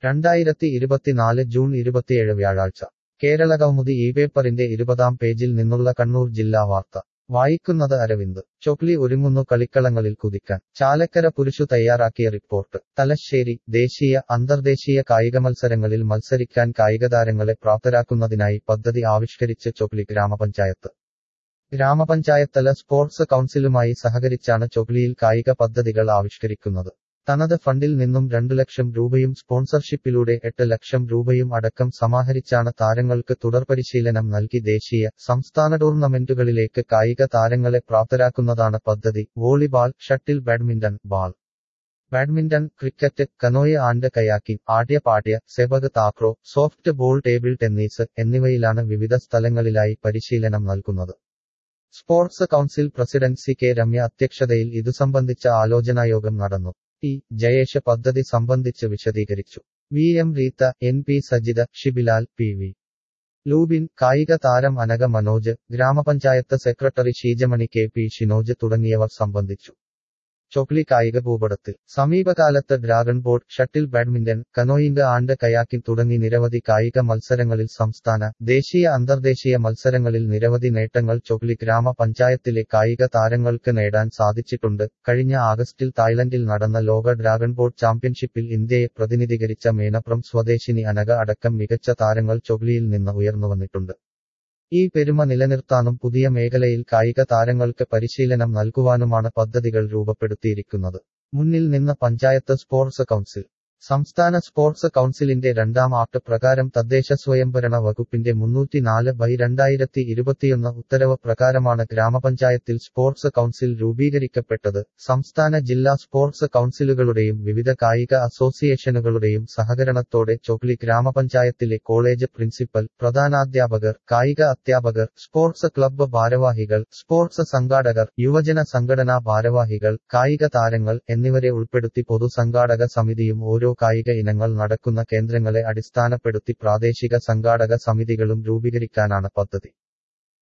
രണ്ടായിരത്തി ഇരുപത്തിനാല് ജൂൺ ഇരുപത്തിയേഴ് വ്യാഴാഴ്ച കേരളകൗമുദി ഈ പേപ്പറിന്റെ ഇരുപതാം പേജിൽ നിന്നുള്ള കണ്ണൂർ ജില്ലാ വാർത്ത വായിക്കുന്നത് അരവിന്ദ് ചൊക്ലി ഒരുങ്ങുന്നു കളിക്കളങ്ങളിൽ കുതിക്കാൻ ചാലക്കര പുരുഷു തയ്യാറാക്കിയ റിപ്പോർട്ട് തലശ്ശേരി ദേശീയ അന്തർദേശീയ കായിക മത്സരങ്ങളിൽ മത്സരിക്കാൻ കായികതാരങ്ങളെ പ്രാപ്തരാക്കുന്നതിനായി പദ്ധതി ആവിഷ്കരിച്ച് ചൊക്ലി ഗ്രാമപഞ്ചായത്ത് ഗ്രാമപഞ്ചായത്തല സ്പോർട്സ് കൗൺസിലുമായി സഹകരിച്ചാണ് ചൊക്ലിയിൽ കായിക പദ്ധതികൾ ആവിഷ്കരിക്കുന്നത് തനത് ഫണ്ടിൽ നിന്നും രണ്ടു ലക്ഷം രൂപയും സ്പോൺസർഷിപ്പിലൂടെ എട്ട് ലക്ഷം രൂപയും അടക്കം സമാഹരിച്ചാണ് താരങ്ങൾക്ക് തുടർപരിശീലനം നൽകി ദേശീയ സംസ്ഥാന ടൂർണമെന്റുകളിലേക്ക് കായിക താരങ്ങളെ പ്രാപ്തരാക്കുന്നതാണ് പദ്ധതി volleyball shuttle badminton ball badminton cricket canoe and kayaking Atya-Patya sepak takraw soft ball table tennis എന്നിവയിലാണ് വിവിധ സ്ഥലങ്ങളിലായി പരിശീലനം നൽകുന്നത് sports council president C K Ramya അധ്യക്ഷതയിൽ ഇതു സംബന്ധിച്ച ആലോചനായോഗം നടന്നു ടി ജയേഷ് പദ്ധതി സംബന്ധിച്ച് വിശദീകരിച്ചു V M Reetha N P Sajitha Shibilal P V Lubin കായിക താരം അനക മനോജ് ഗ്രാമപഞ്ചായത്ത് secretary Sheejamani K P Shinoj തുടങ്ങിയവർ സംബന്ധിച്ചു ചൊക്ലി കായിക ഭൂപടത്തിൽ സമീപകാലത്ത് dragon boat shuttle badminton canoeing and kayaking തുടങ്ങി നിരവധി കായിക മത്സരങ്ങളിൽ സംസ്ഥാന ദേശീയ അന്തർദേശീയ മത്സരങ്ങളിൽ നിരവധി നേട്ടങ്ങൾ ചൊക്ലി ഗ്രാമപഞ്ചായത്തിലെ കായിക താരങ്ങൾക്ക് നേടാൻ സാധിച്ചിട്ടുണ്ട് കഴിഞ്ഞ ആഗസ്റ്റിൽ തായ്ലൻഡിൽ നടന്ന ലോക ഡ്രാഗൺ ബോട്ട് ചാമ്പ്യൻഷിപ്പിൽ ഇന്ത്യയെ പ്രതിനിധീകരിച്ച മേനപ്രം സ്വദേശിനി അനക അടക്കം മികച്ച താരങ്ങൾ ചൊക്ലിയിൽ നിന്ന് ഉയർന്നുവന്നിട്ടുണ്ട് ഈ പെരുമ നിലനിർത്താനും പുതിയ മേഖലയിൽ കായിക താരങ്ങൾക്ക് പരിശീലനം നൽകുവാനുമാണ് പദ്ധതികൾ രൂപപ്പെടുത്തിയിരിക്കുന്നത് മുന്നിൽ നിന്ന് പഞ്ചായത്ത് സ്പോർട്സ് കൗൺസിൽ സംസ്ഥാന സ്പോർട്സ് കൗൺസിലിന്റെ രണ്ടാം ആക്ട് പ്രകാരം തദ്ദേശ സ്വയംഭരണ വകുപ്പിന്റെ മുന്നൂറ്റിനാല് ബൈ രണ്ടായിരത്തി ഇരുപത്തിയൊന്ന് ഉത്തരവ് പ്രകാരമാണ് ഗ്രാമപഞ്ചായത്തിൽ സ്പോർട്സ് കൗൺസിൽ രൂപീകരിക്കപ്പെട്ടത് സംസ്ഥാന ജില്ലാ സ്പോർട്സ് കൗൺസിലുകളുടെയും വിവിധ കായിക അസോസിയേഷനുകളുടെയും സഹകരണത്തോടെ ചൊക്ലി ഗ്രാമപഞ്ചായത്തിലെ കോളേജ് പ്രിൻസിപ്പൽ പ്രധാനാധ്യാപകർ കായിക അധ്യാപകർ സ്പോർട്സ് ക്ലബ്ബ് ഭാരവാഹികൾ സ്പോർട്സ് സംഘാടകർ യുവജന സംഘടനാ ഭാരവാഹികൾ കായിക താരങ്ങൾ എന്നിവരെ ഉൾപ്പെടുത്തി പൊതുസംഘാടക സമിതിയും ഓരോ കായിക ഇനങ്ങൾ നടക്കുന്ന കേന്ദ്രങ്ങളെ അടിസ്ഥാനപ്പെടുത്തി പ്രാദേശിക സംഘാടക സമിതികളും രൂപീകരിക്കാനാണ് പദ്ധതി